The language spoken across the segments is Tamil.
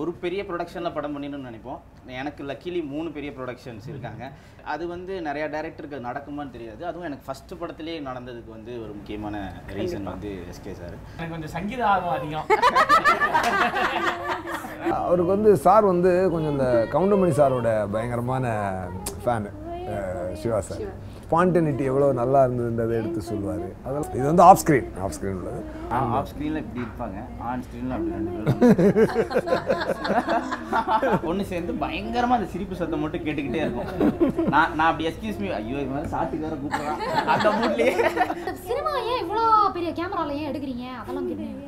ஒரு பெரிய ப்ரொடக்ஷனில் படம் பண்ணிடணும்னு நினைப்போம் எனக்கு லக்கிலி மூணு பெரிய ப்ரொடக்ஷன்ஸ் இருக்காங்க அது வந்து நிறையா டேரக்டருக்கு நடக்குமான்னு தெரியாது அதுவும் எனக்கு ஃபர்ஸ்ட் படத்திலே நடந்ததுக்கு வந்து ஒரு முக்கியமான ரீசன் வந்து எஸ்கே சார் எனக்கு கொஞ்சம் சங்கீத ஆர்வம் அதிகம் அவருக்கு வந்து சார் வந்து கொஞ்சம் இந்த கவுண்டமணி சாரோட பயங்கரமான ஃபேனு சிவா சார் ஸ்பான்டனிட்டி எவ்வளோ நல்லா இருந்ததுன்றதை எடுத்து சொல்லுவார் அதெல்லாம் இது வந்து ஆஃப் ஸ்க்ரீன் ஆஃப் ஸ்க்ரீன் உள்ளது ஆஃப் ஸ்க்ரீனில் இப்படி இருப்பாங்க ஆன் ஸ்க்ரீனில் அப்படி ரெண்டு பேரும் ஒன்று சேர்ந்து பயங்கரமாக அந்த சிரிப்பு சத்தம் மட்டும் கேட்டுக்கிட்டே இருக்கும் நான் நான் அப்படி எஸ்கியூஸ் மீ ஐயோ இது மாதிரி சாத்துக்கு வேற கூப்பிட்றான் அந்த மூட்லேயே சினிமா ஏன் இவ்வளோ பெரிய கேமரால ஏன் எடுக்கிறீங்க அதெல்லாம் கேட்டேன்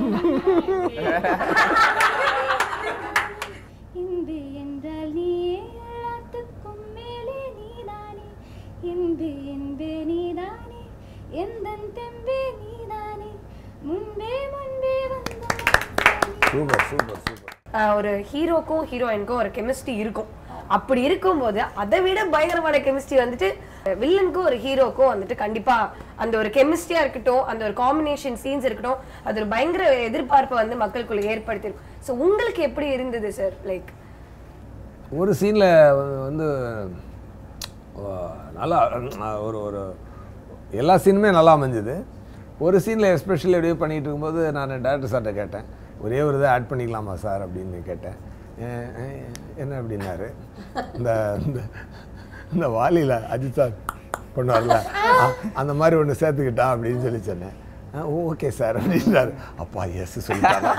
இந்து என்றால் நீயே எல்லாத்துக்கும் மேலே நீதானே இந்து என்பே நீதானே எந்தன் தெம்பே நீதானே முன்பே முன்பே வந்த சூப்பர் சூப்பர் சூப்பர் ஆஹ் ஒரு ஹீரோக்கும் ஹீரோயினுக்கும் ஒரு கெமிஸ்ட்ரி இருக்கும் அப்படி இருக்கும்போது அதை விட பயங்கரமான கெமிஸ்ட்ரி வந்துட்டு வில்லனுக்கும் ஒரு ஹீரோக்கும் வந்துட்டு கண்டிப்பா அந்த ஒரு கெமிஸ்ட்ரியா இருக்கட்டும் அந்த ஒரு காம்பினேஷன் சீன்ஸ் இருக்கட்டும் அது ஒரு பயங்கர எதிர்பார்ப்பை வந்து மக்களுக்குள்ள ஏற்படுத்திருக்கும் ஸோ உங்களுக்கு எப்படி இருந்தது சார் லைக் ஒரு சீனில் வந்து ஆ, நல்லா ஆ, ஒரு ஒரு எல்லா சீனுமே நல்லா அமைஞ்சுது ஒரு சீனில் எஸ்பெஷலி அப்படியே பண்ணிகிட்டு இருக்கும்போது நான் டேரக்டர் சார்கிட்ட கேட்டேன் ஒரே ஒரு இதை ஆட் பண்ணிக்கலாமா சார் அப்படின்னு கேட்டேன் "ஏ- ஏ- என்ன அப்படின்னாரு இந்த இந்த இந்த வாலியில் அஜித் சார் பண்ணுவார்ல அ- அந்த மாதிரி ஒன்று சேர்த்துக்கிட்டான் அப்படின்னு சொல்லி சொன்னேன் ஓகே சார் அப்படின்னாரு அப்பா எஸ் சொல்லிட்டாங்க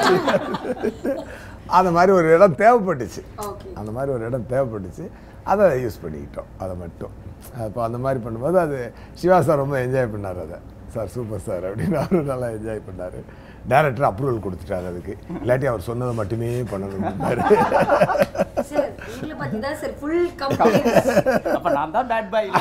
அந்த மாதிரி ஒரு இடம் தேவைப்பட்டுச்சு அந்த மாதிரி ஒரு இடம் தேவைப்பட்டுச்சு அதை யூஸ் பண்ணிக்கிட்டோம் அதை மட்டும் அப்போ அந்த மாதிரி பண்ணும்போது அது சிவா சார் ரொம்ப என்ஜாய் பண்ணார் அதை சார் சூப்பர் சார் அப்படின்னு அவரும் நல்லா என்ஜாய் பண்ணார் டேரக்டர் அப்ரூவல் கொடுத்துட்டாரு அதுக்கு இல்லாட்டி அவர் சொன்னதை மட்டுமே பண்ணணும்னாரு சார் உங்களை பத்தி தான் சார் ஃபுல் அப்ப நான் தான் பேட் பாய்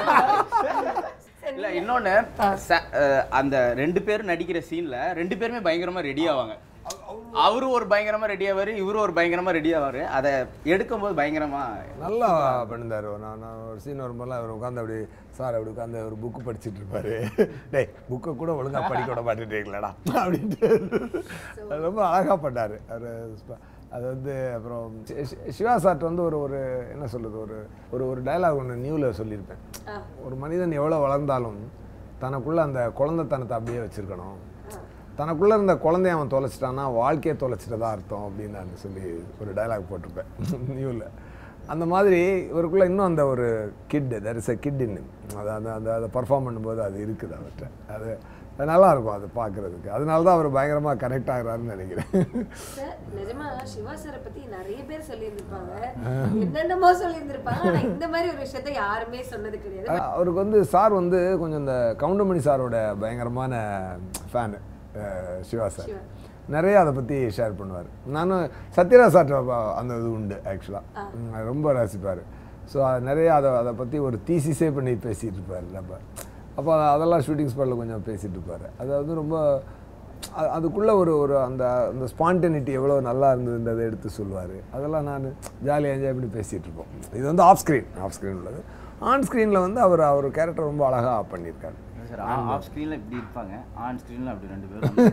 இல்ல இன்னொன்னு ச- அஹ், அந்த ரெண்டு பேரும் நடிக்கிற சீன்ல ரெண்டு பேருமே பயங்கரமா ரெடி ஆவாங்க அவரு ஒரு பயங்கரமா ரெடி ஆவாரு இவரு ஒரு பயங்கரமா ரெடி ஆவாரு அதை எடுக்கும்போது பயங்கரமா நல்லா பண்ணிருந்தாரு நான் நான் ஒரு சீன் வரும்போதெல்லாம் அவர் உட்காந்து அப்படி சார் அப்படி உட்காந்து ஒரு புக்கு படிச்சுட்டு இருப்பாரு டேய் புக்கை கூட ஒழுங்கா படிக்க விட மாட்டேன்றீங்களடா அப்படின்ட்டு அது ரொம்ப அழகாக பண்ணார் அவர் அது வந்து அப்புறம் சி- சி- சிவா சார்ட்ட வந்து ஒரு ஒரு என்ன சொல்றது ஒரு ஒரு ஒரு டயலாக் ஒன்று நியூவில் சொல்லியிருப்பேன் ஒரு மனிதன் எவ்வளோ வளர்ந்தாலும் தனக்குள்ள அந்த குழந்தைத்தனத்தை அப்படியே வச்சிருக்கணும் தனக்குள்ளே இருந்த குழந்தைய அவன் தொலைச்சிட்டான்னா வாழ்க்கையை தொலைச்சிட்டதா அர்த்தம் அப்படின்னு நான் சொல்லி ஒரு டயலாக் போட்டிருப்பேன் நியூவில் அந்த மாதிரி இவருக்குள்ளே இன்னும் அந்த ஒரு kid there is a kid in அது அந்த அந்த அதை பர்ஃபார்ம் பண்ணும்போது அது இருக்குது அவர்கிட்ட அது அது நல்லா இருக்கும் அது பார்க்குறதுக்கு அதனால தான் அவர் பயங்கரமாக கனெக்ட் ஆகுறாருன்னு நினைக்கிறேன் சார் நிஜமா சிவா சாரை பத்தி நிறைய பேர் சொல்லியிருந்திருப்பாங்க என்னென்னமோ சொல்லியிருந்திருப்பாங்க ஆனா இந்த மாதிரி ஒரு விஷயத்த யாருமே சொன்னது கிடையாது அவருக்கு வந்து சார் வந்து கொஞ்சம் இந்த கவுண்டமணி சாரோட பயங்கரமான ஃபேனு சிவா சார் நிறைய அதை பற்றி ஷேர் பண்ணுவார் நானும் சத்யராஜ் சார்ட்ட அந்த இது உண்டு ஆக்சுவலாக ரொம்ப ரசிப்பார் ஸோ நிறைய அதை அதை பற்றி ஒரு தீசிஸே பண்ணி பேசிகிட்டு இருப்பார் நம்ம அப்போ அதெல்லாம் ஷூட்டிங் ஸ்பாட்டில் கொஞ்சம் பேசிகிட்டு இருப்பார் அது வந்து ரொம்ப அ- அதுக்குள்ள ஒரு ஒரு அந்த அந்த ஸ்பான்டனிட்டி எவ்வளோ நல்லா இருந்ததுன்றதை எடுத்து சொல்லுவார் அதெல்லாம் நான் ஜாலியாக என்ஜாய் பண்ணி பேசிகிட்டு இருப்போம் இது வந்து ஆஃப் ஸ்க்ரீன் ஆஃப் ஸ்க்ரீன் உள்ளது ஆன் ஸ்க்ரீனில் வந்து அவர் அவர் கேரக்டர் ரொம்ப அழகாக பண்ணியிருக்காரு சார் ஆஃப் ஸ்க்ரீன்ல இப்படி இருப்பாங்க ஆன் ஸ்க்ரீன்ல அப்படி ரெண்டு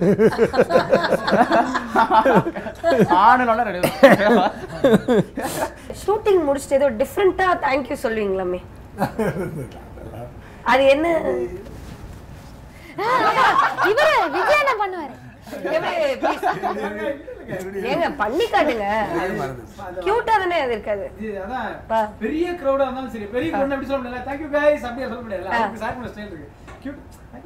பேரும் ஆனுனோட ரெண்டு பேரும் ஷூட்டிங் முடிச்சுட்டு ஏதோ டிஃப்ரெண்டா தேங்க்யூ சொல்லுவீங்களாமே அது என்ன இவரு விஜய் என்ன பண்ணுவாரு எப்படி, please. ஏங்க பண்ணி காட்டுங்க கியூட்டா தானே அது இருக்காது இது அதான் பா. பெரிய crowd-ஆ இருந்தாலும் சரி பெரிய crowd அப்படி சொல்ல முடியல தேங்க்யூ கைஸ் அப்படியே சொல்ல முடியல அதுக்கு சார் பண்ண ஸ்டைல் இருக்கு Cute.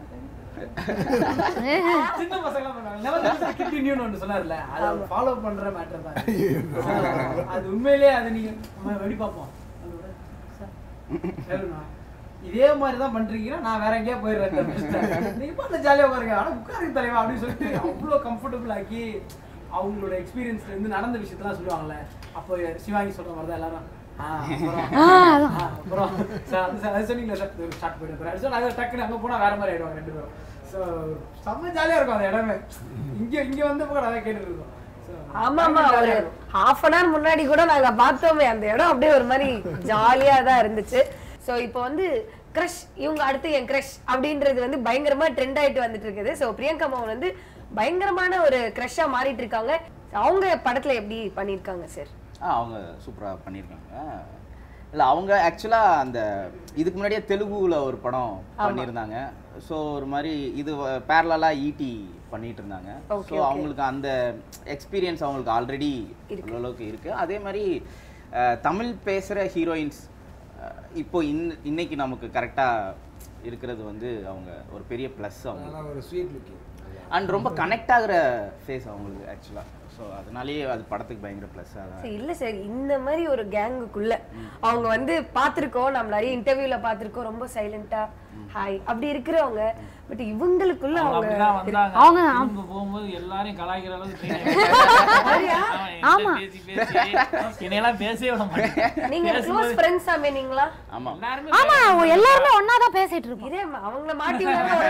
சின்ன பசங்க பண்ணாங்க நெவர் கண்டினியூன்னு ஒன்று சொன்னார்ல அதை ஃபாலோ பண்ற மேட்டர் தான் அது உண்மையிலேயே அது நீங்க நம்ம வெடி பார்ப்போம் அதோட, சார், சரிண்ணா. இதே மாதிரி தான் பண்றீங்கன்னா நான் வேற எங்கேயா போயிடுறேன் நீங்க பண்ண ஜாலியா உட்காருங்க ஆனா உட்காருங்க தலைவா அப்படின்னு சொல்லிட்டு அவ்வளோ கம்ஃபர்டபுள் ஆக்கி அவங்களோட எக்ஸ்பீரியன்ஸ்ல இருந்து நடந்த விஷயத்தெல்லாம் சொல்லுவாங்கல்ல அப்போ சிவாங்கி சொல்ற மாதிரி தான் எல்லாரும் ஆ, அப்புறம், ஆ, அப்புறம் சார் அது சார் அது சொன்னீங்களா சார் ஸ்டார்ட் போயிட்டு ஸோ நாங்கள் டக்குன்னு அங்கே போனால் வேற மாதிரி ஆயிடுவாங்க ரெண்டு பேரும் ஸோ செம்ம ஜாலியாக இருக்கும் அந்த இடமே இங்கே இங்கே வந்தப்போ கூட அதான் கேட்டுட்டு இருக்கோம் So, ஆமா ஆமா ஒரு ஹாஃப் அன் ஹவர் முன்னாடி கூட நாங்க பார்த்தோமே அந்த இடம் அப்படியே ஒரு மாதிரி ஜாலியா தான் இருந்துச்சு சோ இப்போ வந்து கிரஷ் இவங்க அடுத்து என் கிரஷ் அப்படின்றது வந்து பயங்கரமா ட்ரெண்ட் ஆயிட்டு வந்துட்டு இருக்குது சோ பிரியங்கா மோகன் வந்து பயங்கரமான ஒரு கிரஷா மாறிட்டு இருக்காங்க அவங்க படத்துல எப்படி பண்ணிருக்காங்க சார் ஆ அவங்க சூப்பராக பண்ணியிருக்காங்க இல்லை அவங்க ஆக்சுவலாக அந்த இதுக்கு முன்னாடியே தெலுங்குல ஒரு படம் பண்ணியிருந்தாங்க ஸோ ஒரு மாதிரி இது பேரலாக ஈட்டி பண்ணிட்டு இருந்தாங்க Okay, ஸோ okay. அவங்களுக்கு அந்த எக்ஸ்பீரியன்ஸ் அவங்களுக்கு ஆல்ரெடி ஓரளவுக்கு இருக்கு அதே மாதிரி அஹ், தமிழ் பேசுகிற ஹீரோயின்ஸ் இப்போ இன் இன்னைக்கு நமக்கு கரெக்டாக இருக்கிறது வந்து அவங்க ஒரு பெரிய ப்ளஸ் அவங்க ஒரு ஸ்வீட் லுக்கிங் அண்ட் ரொம்ப கனெக்ட் ஆகுற ஃபேஸ் அவங்களுக்கு ஆக்சுவலாக ஸோ அதனாலேயே அது படத்துக்கு பயங்கர ப்ளஸ்ஸாக தான் சரி, இல்ல சார் இந்த மாதிரி ஒரு கேங்குக்குள்ள அவங்க வந்து பார்த்திருக்கோம் நம்ம நிறைய இன்டர்வியூல பார்த்திருக்கோம் ரொம்ப சைலண்டா ஹாய் அப்படி இருக்கிறவங்க பட் இவங்களுக்குள்ள அவங்க அவங்க அப்படிதான் வந்தாங்க அவங்க திரும்ப போகும்போது எல்லாரையும் கலாய்க்கிற அளவுக்கு train ஆயிட்டாங்க. ஆமா. அவன் என்கிட்ட பேசி பேசி என்னையெல்லாம் பேசவே விட மாட்டேன் நீங்க க்ளோஸ் ஃப்ரெண்ட்ஸ் ஆமேனீங்களா ஆமாம் எல்லாருமே ஆமா எல்லாருமே ஒன்னா தான் பேசிட்டு இருப்போம் இதே ம- அவங்கள மாட்டி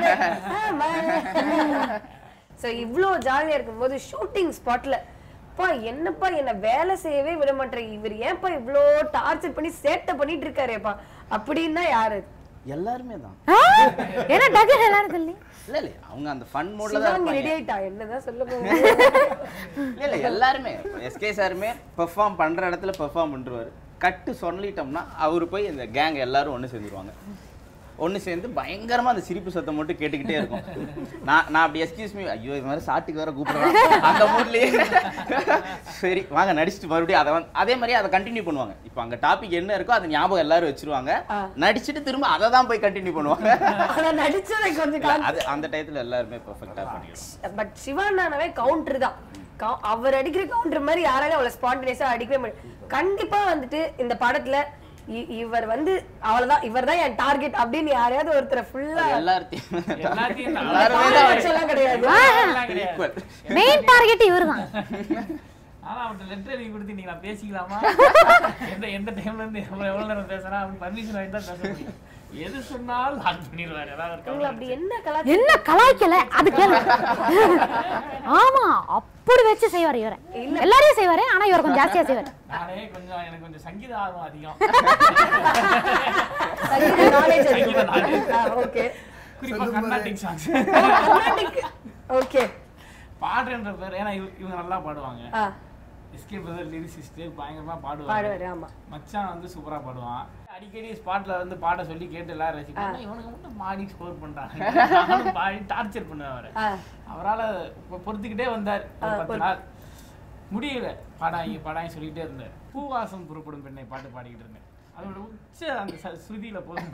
சோ இவ்ளோ ஜாலியா இருக்கும்போது ஷூட்டிங் ஸ்பாட்ல பா என்னப்பா என்ன வேலை செய்யவே விட மாட்டேங்க இவர் ஏன்ப்பா இவ்ளோ டார்ச்சர் பண்ணி சேட்டை பண்ணிட்டு இருக்காரேப்பா அப்படின்னா யாரு எல்லாருமே தான் ஆ, என்ன டக்கு எல்லாரும் சொல்லி இல்ல இல்ல அவங்க அந்த ஃபன் மோட்ல தான் சிவாங்கி ரெடி இருப்பாங்க ஆயிட்டா என்னதான் சொல்ல போங்க இல்ல இல்ல எல்லாருமே எஸ்கே சாருமே பெர்ஃபார்ம் பண்ற இடத்துல பெர்ஃபார்ம் பண்ணிருவாரு கட்டு சொல்லிட்டோம்னா அவரு போய் இந்த கேங் எல்லாரும் ஒண்ணு சேர்ந்துருவாங்க ஒண்ணு சேர்ந்து பயங்கரமா அந்த சிரிப்பு சத்தம் மட்டும் கேட்டுக்கிட்டே இருக்கும் நான் நான் அப்படி எஸ்கியூஸ் மீ ஐயோ இது மாதிரி சாட்டுக்கு வேற கூப்பிடுறேன் அந்த மூட்லயே சரி வாங்க நடிச்சுட்டு மறுபடியும் அதை வந்து அதே மாதிரி அதை கண்டினியூ பண்ணுவாங்க இப்போ அங்க டாபிக் என்ன இருக்கோ அதை ஞாபகம் எல்லாரும் வச்சிருவாங்க நடிச்சுட்டு திரும்ப அதை தான் போய் கண்டினியூ பண்ணுவாங்க ஆனா நடிச்சதை கொஞ்சம் இல்ல, அது அந்த டயத்துல எல்லாருமே பெர்ஃபெக்ட்டா பண்ணிடுவாங்க பட் சிவானானவே கவுண்டர் தான் கவு- அவர் அடிக்கிற கவுண்டர் மாதிரி யாராலும் அவளை ஸ்பான்டேனியஸா அடிக்கவே முடியும் கண்டிப்பா வந்துட்டு இந்த படத்துல இ- இவர் வந்து அவ்வளவுதான் இவர் தான் என் டார்கெட் அப்படின்னு யாரையாவது ஒருத்தரை ஃபுல்லா எல்லாத்தையும் எல்லாத்தையும் தான். எல்லாருமே தான் வச்செல்லாம் கிடையாது எல்லாம் கிடையாது. equal. மெயின் டார்கெட் இவர்தான் ஆனா அவன்கிட்ட லெட்டர் எழுதி கொடுத்து நீங்க நான் பேசிக்கலாமா எந்த எந்த டைம்ல இருந்து எவ்வளவு எவ்வளவு நேரம் பேசுறா அவன் பர்மிஷன் வாங்கி தான் பேச முடியும் எது சொன்னாலும் லாக் பண்ணிடுவாரு ஏதாவது ஒரு உங்களை கவலை அப்படி என்ன கலாச்சாரம் என்ன கலாய்க்கல அது கேளு ஆமா அப்படி வச்சு செய்வார் இவரை எல்லாரையும் செய்வாரு ஆனா இவர் கொஞ்சம் ஜாஸ்தியா செய்வாரு நானே கொஞ்சம் எனக்கு கொஞ்சம் சங்கீத ஆர்வம் அதிகம் நாலேஜ் சங்கீத knowledge. ஓகே குறிப்பா கர்நாடிக் சாங்ஸ் ஓகே பாடுன்ற பேர் ஏன்னா இவ- இவங்க நல்லா பாடுவாங்க எஸ்கே பிரதர் லிரிசிஸ்ட் பயங்கரமா பாடுவாங்க பாடுவாரு ஆமா மச்சான் வந்து சூப்பரா பாடுவான் அடிக்கடி ஸ்பாட்ல வந்து பாட சொல்லி கேட்டு எல்லாரும் ரசிப்பாங்க இவனுக்கு மட்டும் பாடி ஸ்கோர் பண்றாங்க நானும் பாடி டார்ச்சர் பண்ணுவேன் அவரை ஆ. அவரால பொ- பொறுத்துக்கிட்டே வந்தார் ஒரு பத்து நாள் முடியல பாடாங்க பாடாங்க சொல்லிட்டே இருந்தார் பூவாசம் புறப்படும் பெண்ணை பாட்டு பாடிக்கிட்டு இருந்தேன் அதோட உச்ச அந்த ச- ஸ்ருதியில போதும்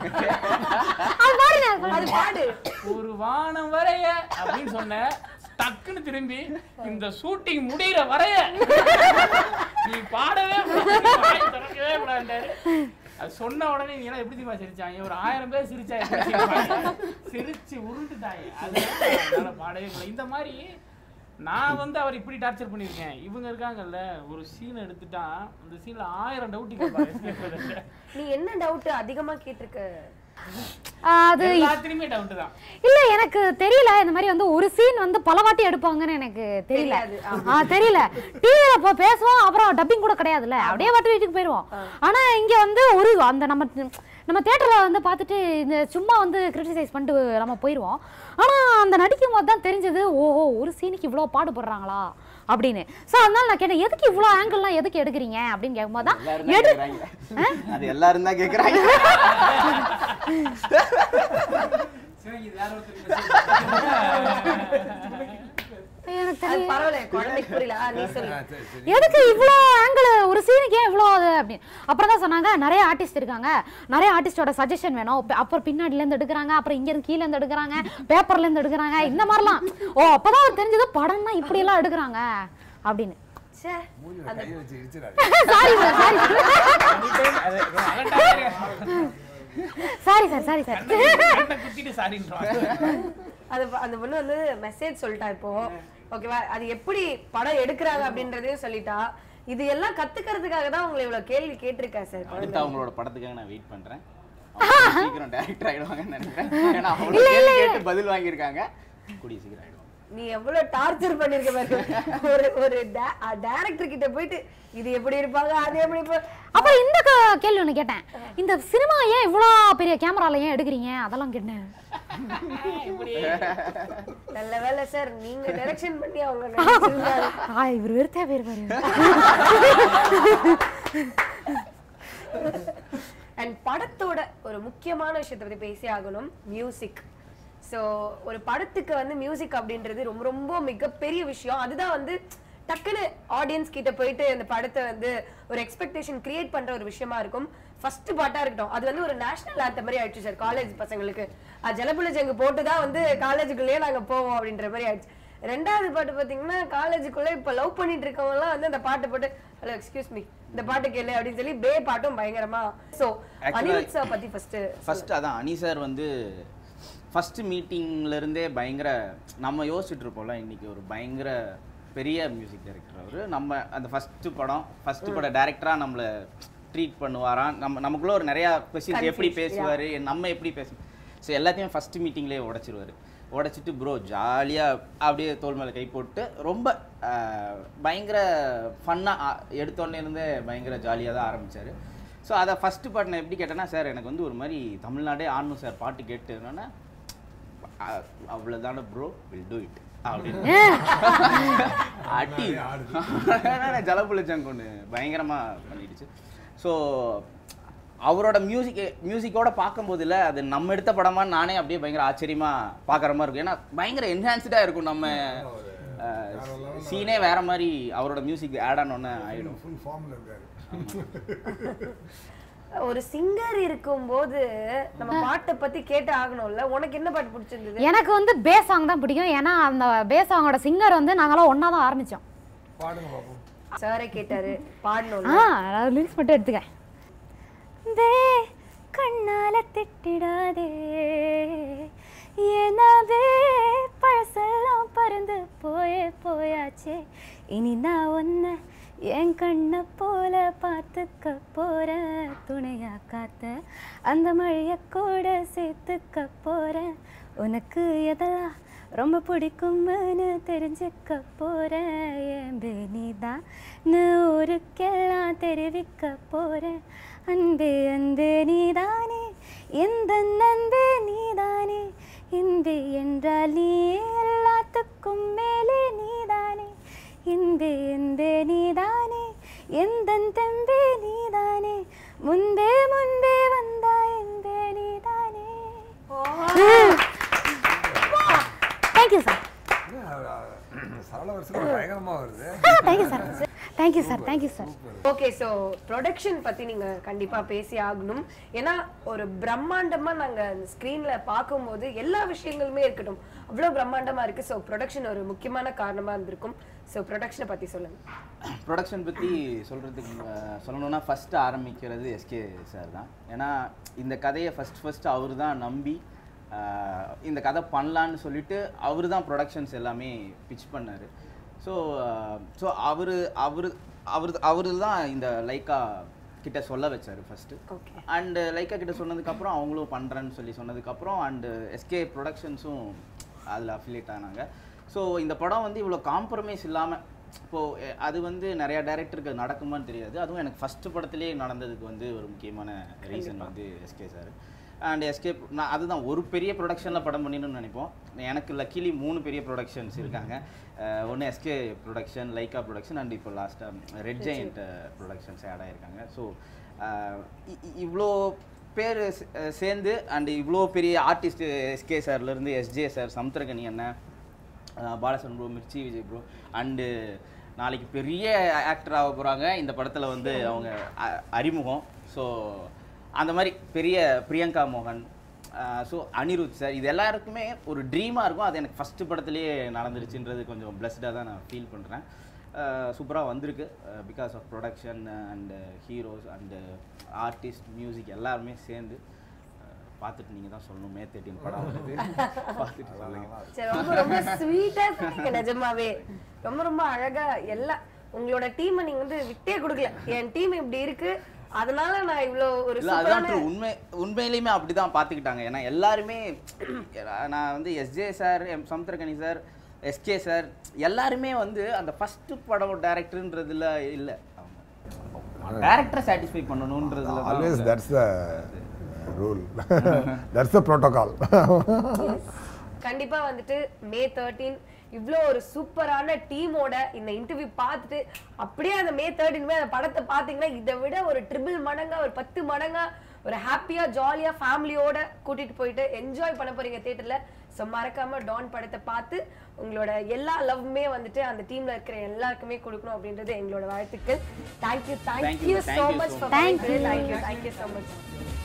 அது பாடு ஒரு வானம் வரைய அப்படின்னு சொன்ன டக்குன்னு திரும்பி இந்த ஷூட்டிங் முடியிற வரைய நீ பாடவே கூடாது, வாய் திறக்கவே கூடாதுன்றாரு. அது சொன்ன உடனே நீ எல்லாம் எப்படி தெரியுமா சிரிச்சாங்க ஒரு ஆயிரம் பேர் சிரிச்சா எப்படி சிரிப்பாங்க? சிரிச்சு உருண்டுட்டாங்க அதனால என்னால பாடவே முடியல இந்த மாதிரி நான் வந்து அவர் இப்படி டார்ச்சர் பண்ணியிருக்கேன் இவங்க இருக்காங்கல்ல ஒரு சீன் எடுத்துட்டா அந்த சீன்ல ஆயிரம் டவுட் கேட்பாங்க நீ என்ன டவுட் அதிகமா கேட்டிருக்க அது எல்லாத்துலயுமே டவுட் தான் இல்ல எனக்கு தெரியல இந்த மாதிரி வந்து ஒரு சீன் வந்து பல வாட்டி எடுப்பாங்கன்னு எனக்கு தெரியல தெரியாது, ஆ தெரியல டிவில இப்போ பேசுவோம் அப்புறம் டப்பிங் கூட கிடையாதுல்ல அப்படியே வாட்டி வீட்டுக்கு போயிடுவோம் ஆனா இங்க வந்து ஒரு அந்த நம்ம நம்ம தேட்டர்ல வந்து பார்த்துட்டு இந்த சும்மா வந்து கிரிட்டிசைஸ் பண்ணிட்டு நம்ம போயிடுவோம் ஆனா அந்த நடிக்கும் போது தான் தெரிஞ்சது ஓஹோ ஒரு சீனுக்கு இவ்வளோ பாடுபடுறாங்களா அப்படின்னு ஸோ அதனால நான் கேட்டேன் எதுக்கு இவ்வளோ ஆங்கிள்லாம் எதுக்கு எடுக்கிறீங்க அப்படின்னு கேட்கும்போது தான் எல்லாரும் தான் எடு கேக்குறாங்க. அது எல்லாரும் தான் கேக்குறாங்க சரி இது வேற ஒருத்தருக்கு எனக்கு அது தெரியல பரவாயில்ல குழந்தைக்கு புரியல ஆ, நீ சொல்லு எதுக்கு இவ்வளோ ஆங்கிள் ஒரு சீனுக்கு ஏன் இவ்வளோ அது அப்படின்னு அப்புறம் தான் சொன்னாங்க நிறைய ஆர்டிஸ்ட் இருக்காங்க நிறைய ஆர்டிஸ்டோட சஜஷன் வேணும் அப்ப- அப்புறம் பின்னாடிலேருந்து எடுக்கிறாங்க அப்புறம் இங்கேருந்து கீழேருந்து எடுக்கிறாங்க பேப்பர்லேருந்து எடுக்கிறாங்க இந்த மாதிரிலாம் ஓ அப்பதான் அவர் தெரிஞ்சது படம்னா இப்படியெல்லாம் எடுக்கிறாங்க அப்படின்னு ச்சே மூஞ்சில கையை வச்சு இடிச்சிடாரு சாரி சார் சாரி அது அலட்டாவே இருக்காது. சாரி சார் சாரி சார் கண்ணை குத்திட்டு சாரின்றாங்க அது அந்த பொண்ணு வந்து மெசேஜ் சொல்லிட்டா இப்போ ஓகேவா அது எப்படி படம் எடுக்கிறாங்க அப்படின்றதையும் சொல்லிட்டா இது எல்லாம் கத்துக்கிறதுக்காக தான் உங்களை இவ்வளவு கேள்வி கேட்டிருக்கேன் சார் அடுத்து அவங்களோட படத்துக்காக நான் வெயிட் பண்றேன் அவங்க சீக்கிரம் டைரக்டர் ஆயிடுவாங்கன்னு நினைக்கிறேன் ஏன்னா அவ்வளோ கேள்வி கேட்டு பதில் வாங்கியிருக்காங்க கூடிய சீக்கிரம் ஆயிடுவாங்க நீ எவ்வளவு டார்ச்சர் பண்ணிருக்க பாரு ஒரு ஒரு டைரக்டர் கிட்ட போயிட்டு இது எப்படி இருப்பாங்க அது எப்படி இருப்பாங்க அப்புறம் இந்த க- கேள்வி ஒன்று கேட்டேன் இந்த சினிமா ஏன் இவ்வளோ பெரிய கேமரால ஏன் எடுக்கிறீங்க அதெல்லாம் கேட்டேன் நல்ல வேலை சார் நீங்க டைரக்ஷன் பண்ணி அவங்க நடிச்சிருந்தாங்க ஆ இவர் வெறுத்தா போயிருப்பாரு அண்ட் படத்தோட ஒரு முக்கியமான விஷயத்தை பத்தி பேசி ஆகணும் மியூசிக் ஸோ ஒரு படத்துக்கு வந்து மியூசிக் அப்படின்றது ரொம்ப ரொம்ப மிகப்பெரிய விஷயம் அதுதான் வந்து டக்குன்னு ஆடியன்ஸ் கிட்ட போயிட்டு இந்த படத்தை வந்து ஒரு எக்ஸ்பெக்டேஷன் கிரியேட் பண்ற ஒரு விஷயமா இருக்கும் ஃபர்ஸ்ட் பாட்டா இருக்கட்டும் அது வந்து ஒரு நேஷனல் ஆத்த மாதிரி ஆயிடுச்சு சார் காலேஜ் பசங்களுக்கு அது ஜலபுல ஜங்கு போட்டு தான் வந்து காலேஜுக்குள்ளேயே நாங்க போவோம் அப்படின்ற மாதிரி ஆயிடுச்சு ரெண்டாவது பாட்டு பாத்தீங்கன்னா காலேஜுக்குள்ள இப்ப லவ் பண்ணிட்டு இருக்கவங்க எல்லாம் வந்து அந்த பாட்டை போட்டு ஹலோ எக்ஸ்கியூஸ் மீ இந்த பாட்டு கேளு அப்படின்னு சொல்லி பே பாட்டும் பயங்கரமா சோ Actually- அனிருத் சார் பத்தி ஃபர்ஸ்ட் ஃபர்ஸ்ட் அதான் அனி சார் வந்து ஃபர்ஸ்ட் மீட்டிங்ல இருந்தே பயங்கர நம்ம யோசிச்சுட்டு இருப்போம்ல இன்னைக்கு ஒரு பயங்கர பெரிய மியூசிக் டைரக்டர் அவரு நம்ம அந்த ஃபர்ஸ்ட் படம் ஃபர்ஸ்ட் பட டைரக்டரா நம்மள ட்ரீட் பண்ணுவாராம் நம்ம நமக்குள்ள ஒரு நிறைய கொஸ்டின்ஸ் எப்படி Confused, பேசுவாரு நம்ம எப்படி பேசணும் ஸோ எல்லாத்தையும் ஃபர்ஸ்ட் மீட்டிங்லேயே உடைச்சிருவாரு உடைச்சிட்டு ப்ரோ ஜாலியாக அப்படியே தோல் மேலே கை போட்டு ரொம்ப ஆஹ், பயங்கர ஃபன்னாக எடுத்தோடனே இருந்தே பயங்கர ஜாலியாக தான் ஆரம்பிச்சாரு ஸோ அதை ஃபஸ்ட்டு பாட்டு நான் எப்படி கேட்டேன்னா சார் எனக்கு வந்து ஒரு மாதிரி தமிழ்நாடே ஆடணும் சார் பாட்டு கேட்டுனா அவ்வளோதானே ப்ரோ வில் டூ இட் அப்படின்னு அடி ஜலபுலஜங்க ஒன்று பயங்கரமாக பண்ணிடுச்சு ஸோ அவரோட மியூசிக் மியூசிக்கோட பார்க்கும்போதுல அது நம்ம எடுத்த படமா நானே அப்படியே பயங்கர ஆச்சரியமா பார்க்குற மாதிரி இருக்கும் ஏன்னா பயங்கர என்ஹான்ஸ்டாக இருக்கும் நம்ம சீனே வேற மாதிரி அவரோட மியூசிக் ஆட் ஆனோன்னு ஆயிடும் ஃபுல் ஃபார்மில் இருக்காரு ஒரு சிங்கர் இருக்கும்போது நம்ம பாட்டை பத்தி கேட்டு ஆகணும்ல உனக்கு என்ன பாட்டு பிடிச்சிருந்தது எனக்கு வந்து பேஸ் சாங் தான் பிடிக்கும் ஏன்னா அந்த பேஸ் சாங்கோட சிங்கர் வந்து நாங்களாம் ஒன்றா தான் ஆரம்பித்தோம் பாடுங்க பார்ப்போம் சாரே கேட்டாரு பாடணும் ஆ அதாவது லிரிக்ஸ் மட்டும் எடுத்துக்க வே கண்ணால திட்டிடாதே எனவே பழசெல்லாம் பறந்து போயே போயாச்சே இனி நான் ஒன்ன என் கண்ணை போல பார்த்துக்க போறேன் துணையா காத்த அந்த மழைய கூட சேர்த்துக்க போறேன் உனக்கு எதெல்லாம் ரொம்ப பிடிக்கும்னு தெரிஞ்சுக்க போறேன் என் நீதான் ஊருக்கெல்லாம் தெரிவிக்க போறேன் அன்பே அன்பே நீதானே எந்த அன்பே நீதானே இன்பே என்றால் நீ எல்லாத்துக்கும் மேலே நீதானே இன்பே என்பே நீதானே எந்த தெம்பே நீதானே முன்பே முன்பே வந்தாய் என்பே நீதானே தேங்க்யூ சார் சரள வருஷம் பயங்கரமாக வருது thank you sir thank you sir thank you sir okay so production பத்தி நீங்க கண்டிப்பா பேசி ஆகணும் ஏன்னா ஒரு பிரம்மாண்டமா நாங்க ஸ்கிரீன்ல பார்க்கும்போது எல்லா விஷயங்களுமே இருக்கட்டும் அவ்வளவு பிரம்மாண்டமா இருக்கு சோ ப்ரொடக்ஷன் ஒரு முக்கியமான காரணமா இருந்திருக்கும் சோ ப்ரொடக்ஷனை பத்தி சொல்லுங்க ப்ரொடக்ஷன் பற்றி சொல்கிறதுக்கு சொல்லணும்னா ஃபஸ்ட்டு ஆரம்பிக்கிறது எஸ்கே சார் தான் ஏன்னா இந்த கதையை ஃபஸ்ட் ஃபஸ்ட்டு அவர் தான் நம்பி ஆஹ், இந்த கதை பண்ணலான்னு சொல்லிட்டு அவர் தான் ப்ரொடக்ஷன்ஸ் எல்லாமே பிச் பண்ணார் ஸோ ஸோ அவர் அவர் அவர் அவர் தான் இந்த லைக்கா கிட்ட சொல்ல வச்சார் ஃபஸ்ட்டு ஓகே அண்டு லைக்கா கிட்ட சொன்னதுக்கப்புறம் அவங்களும் பண்ணுறேன்னு சொல்லி சொன்னதுக்கப்புறம் அண்டு எஸ்கே ப்ரொடக்ஷன்ஸும் அதில் அஃபிலியேட் ஆனாங்க ஸோ இந்த படம் வந்து இவ்வளோ காம்ப்ரமைஸ் இல்லாமல் இப்போது அது வந்து நிறையா டேரக்டருக்கு நடக்குமான்னு தெரியாது அதுவும் எனக்கு ஃபஸ்ட்டு படத்திலே நடந்ததுக்கு வந்து ஒரு முக்கியமான ரீசன் வந்து எஸ்கே சார் அண்ட் எஸ்கே நான் அதுதான் ஒரு பெரிய ப்ரொடக்ஷனில் படம் பண்ணிடணும்னு நினைப்போம் எனக்கு லக்கிலி மூணு பெரிய ப்ரொடக்ஷன்ஸ் இருக்காங்க ஒன்று SK production Lyca production and இப்போ லாஸ்ட்டாக ரெட் ஜெயிண்ட் ப்ரொடக்ஷன்ஸ் ஆட் ஆயிருக்காங்க ஸோ இவ்வளோ பேர் சேர்ந்து அண்ட் இவ்வளோ பெரிய ஆர்டிஸ்ட் எஸ்கே சார்லேருந்து எஸ்ஜே சார் சமுத்திரகனி அண்ணன் அஹ் Balasan bro Mirchi Vijay bro and நாளைக்கு பெரிய ஆக்டர் ஆக போகிறாங்க இந்த படத்தில் வந்து அவங்க அ- அறிமுகம் ஸோ அந்த மாதிரி பெரிய பிரியங்கா மோகன் ஸோ அனிருத் சார் இது எல்லாருக்குமே ஒரு ட்ரீமாக இருக்கும் அது எனக்கு ஃபஸ்ட்டு படத்துலேயே நடந்துருச்சுன்றது கொஞ்சம் பிளஸ்டாக தான் நான் ஃபீல் பண்ணுறேன் சூப்பராக வந்திருக்கு because of production and heroes and artist music எல்லாருமே சேர்ந்து அஹ், பார்த்துட்டு நீங்கள் தான் சொல்லணும் மே தேர்ட்டின் படம் வந்து பார்த்துட்டு சொல்லுங்க சரி ரொம்ப ரொம்ப ஸ்வீட்டா சொன்னீங்க நிஜமாவே ரொம்ப ரொம்ப அழகா எல்லா உங்களோட டீமை நீங்க வந்து விட்டே கொடுக்கல என் டீம் இப்படி இருக்கு அதனால நான் இவ்ளோ ஒரு இல்ல அதான் சூப்பரான true. உண்மை உண்மையிலுமே அப்படிதான் பார்த்துக்கிட்டாங்க ஏன்னா எல்லாருமே நான் வந்து எஸ்ஜே சார் எம் சமுத்திரகனி சார் எஸ்கே சார் எல்லாருமே வந்து அந்த ஃபர்ஸ்ட் படம் டேரக்டர்ன்றதுல இல்ல டேரக்டரை சாட்டிஸ்ஃபை பண்ணணுன்றதுல always that's the rule that's a protocol கண்டிப்பா வந்துட்டு மே தேர்ட்டீன் இவ்வளோ ஒரு சூப்பரான டீமோட இந்த இன்டர்வியூ பார்த்துட்டு அப்படியே அந்த மே தேர்ட்டின் அந்த படத்தை பார்த்தீங்கன்னா இதை விட ஒரு ட்ரிபிள் மடங்கா ஒரு பத்து மடங்கா ஒரு ஹாப்பியா ஜாலியா ஃபேமிலியோட கூட்டிட்டு போயிட்டு என்ஜாய் பண்ண போறீங்க தியேட்டர்ல ஸோ மறக்காம டான் படத்தை பார்த்து உங்களோட எல்லா லவ்மே வந்துட்டு அந்த டீம்ல இருக்கிற எல்லாருக்குமே கொடுக்கணும் அப்படின்றது எங்களோட வாழ்த்துக்கள் thank you Thank thank you you, so thank you much so for much. Thank you thank you thank you so much